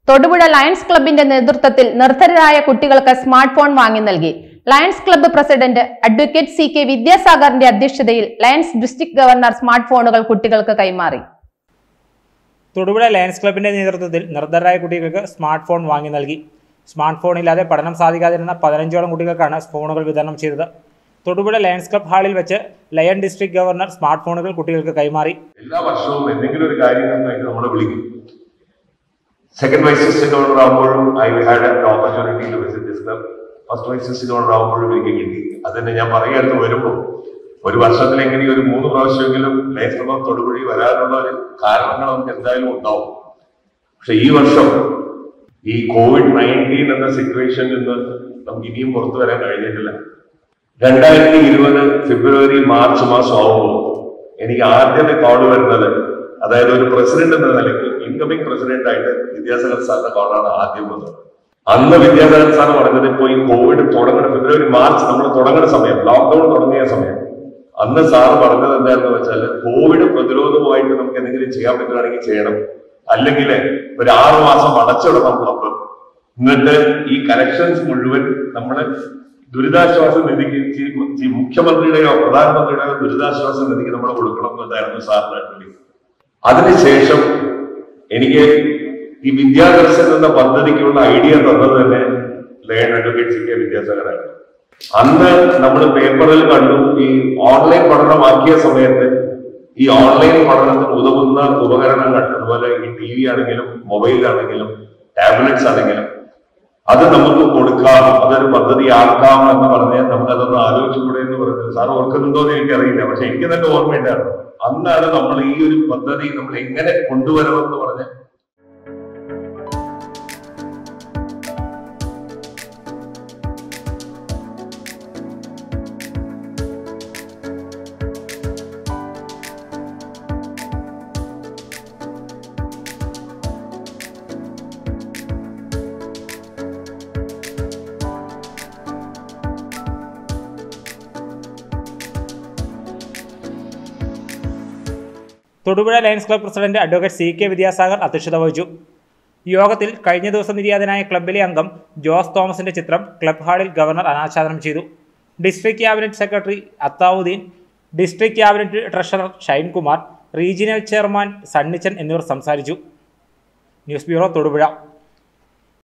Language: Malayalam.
തൊടുപുഴ ലയൺസ് ക്ലബിന്റെ നേതൃത്വത്തിൽ നിർധരരായ കുട്ടികൾക്ക് സ്മാർട്ട് ഫോൺ വാങ്ങി നൽകി lions club president advocate C K വിദ്യാസാഗറിന്റെ അധ്യക്ഷതയിൽ ലയൺസ് ഡിസ്ട്രിക്ട് ഗവർണർ സ്മാർട്ട് ഫോണുകൾ കുട്ടികൾക്ക് കൈമാറി തൊടുപുഴ ലയൺസ് ക്ലബിന്റെ നേതൃത്വത്തിൽ നിർദ്ധരായ കുട്ടികൾക്ക് സ്മാർട്ട് ഫോൺ വാങ്ങി നൽകി സ്മാർട്ട് ഫോണില്ലാതെ പഠനം സാധിക്കാതിരുന്ന പതിനഞ്ചോളം കുട്ടികൾക്കാണ് ഫോണുകൾ വിതരണം ചെയ്തത് തൊടുപുഴ ലയൺസ് ക്ലബ് ഹാളിൽ വെച്ച് ലയൺ ഡിസ്ട്രിക്ട് ഗവർണർ സ്മാർട്ട് ഫോണുകൾ കുട്ടികൾക്ക് കൈമാറി എല്ലാ വർഷവും എന്തെങ്കിലും ഒരു കാര്യം നന്നായിട്ട് നമ്മളെ വിളിക്കും സെക്കൻഡ് വൈസ് ഡിസ്ട്രിക്ട് ഗവർണർ ആകുമ്പോഴും I had an opportunity to visit this club first vice district governor ആകുമ്പോഴും എനിക്ക് കിട്ടി അതന്നെ ഞാൻ പറയാത്ത വരുമ്പോൾ ഒരു വർഷത്തിൽ എങ്ങനെ ഒരു മൂന്ന് പ്രാവശ്യമെങ്കിലും ലയൻസ് ക്ലബ് ഓഫ് തൊടുപുഴി വരാനുള്ള ഒരു കാരണങ്ങൾ നമുക്ക് എന്തായാലും ഉണ്ടാവും പക്ഷെ ഈ വർഷം ഈ കോവിഡ് നയൻറ്റീൻ എന്ന സിറ്റുവേഷനിൽ നിന്ന് നമുക്ക് ഇനിയും പുറത്തു വരാൻ കഴിഞ്ഞിട്ടില്ല രണ്ടായിരത്തി ഇരുപത് ഫെബ്രുവരി മാർച്ച് മാസം ആവുമ്പോൾ എനിക്ക് ആദ്യമേ കോൾ വരുന്നത് അതായത് ഒരു പ്രസിഡന്റ് എന്ന നിലയ്ക്ക് ഇൻകമിംഗ് പ്രസിഡന്റ് ആയിട്ട് വിദ്യാസാഗർ സാറിന്റെ കോളാണ് ആദ്യം വന്നത് അന്ന് വിദ്യാസാഗർ സാർ പറഞ്ഞത് ഇപ്പോൾ ഈ കോവിഡ് തുടങ്ങുന്ന ഫെബ്രുവരി മാർച്ച് നമ്മൾ തുടങ്ങുന്ന സമയം ലോക്ക്ഡൌൺ തുടങ്ങിയ സമയം അന്ന് സാർ പറഞ്ഞത് എന്താണെന്ന് വെച്ചാൽ കോവിഡ് പ്രതിരോധവുമായിട്ട് നമുക്ക് എന്തെങ്കിലും ചെയ്യാൻ പറ്റുകയാണെങ്കിൽ ചെയ്യണം അല്ലെങ്കിൽ ഒരു ആറു മാസം അടച്ചിടണം ക്ലബ്ബ് എന്നിട്ട് ഈ കലക്ഷൻസ് മുഴുവൻ നമ്മള് ദുരിതാശ്വാസ നിധിക്ക് ചീ- ചീ- മുഖ്യമന്ത്രിയുടെയോ പ്രധാനമന്ത്രിയുടെയോ ദുരിതാശ്വാസ നിധിക്ക് നമ്മൾ കൊടുക്കണം എന്നതായിരുന്നു സാറിന്റെ അഡ്വൈസ് അതിനുശേഷം എനിക്ക് ഈ വിദ്യാദർശൻ എന്ന പദ്ധതിക്കുള്ള ഐഡിയ തന്നത് തന്നെ ലയൺ അഡ്വക്കേറ്റ് സി കെ വിദ്യാസാഗറായിരുന്നു അന്ന് നമ്മൾ പേപ്പറിൽ കണ്ടു ഈ ഓൺലൈൻ പഠനമാക്കിയ സമയത്ത് ഈ ഓൺലൈൻ പഠനത്തിന് ഉതകുന്ന ഉപകരണങ്ങൾ അതുപോലെ ഈ ടി വി ആണെങ്കിലും മൊബൈലാണെങ്കിലും ടാബ്ലറ്റ്സ് ആണെങ്കിലും അത് നമുക്ക് കൊടുക്കാം അതൊരു പദ്ധതി ആക്കാം എന്ന് പറഞ്ഞ് നമുക്ക് അതൊന്ന് ആലോചിച്ചുകൂടെ എന്ന് പറഞ്ഞത് സാർ ഓർക്കുന്നുണ്ടോ എന്ന് എനിക്കറിയില്ല പക്ഷെ എനിക്ക് തന്നെ ഓർമ്മയുണ്ടായിരുന്നു അന്നാണ് നമ്മൾ ഈ ഒരു പദ്ധതി നമ്മൾ എങ്ങനെ കൊണ്ടുവരണമെന്ന് പറഞ്ഞ് Thodupuzha lions club president advocate C K Vidyasagar അധ്യക്ഷത വഹിച്ചു യോഗത്തിൽ കഴിഞ്ഞ ദിവസം നിര്യാതനായ ക്ലബിലെ അംഗം ജോസ് തോമസിന്റെ ചിത്രം ക്ലബ് ഹാളിൽ ഗവർണർ അനാച്ഛാദനം ചെയ്തു district cabinet secretary Athavudheen district cabinet treasurer Shinekumar regional chairman Sunnychan എന്നിവർ സംസാരിച്ചു ന്യൂസ് ബ്യൂറോ തൊടുപുഴ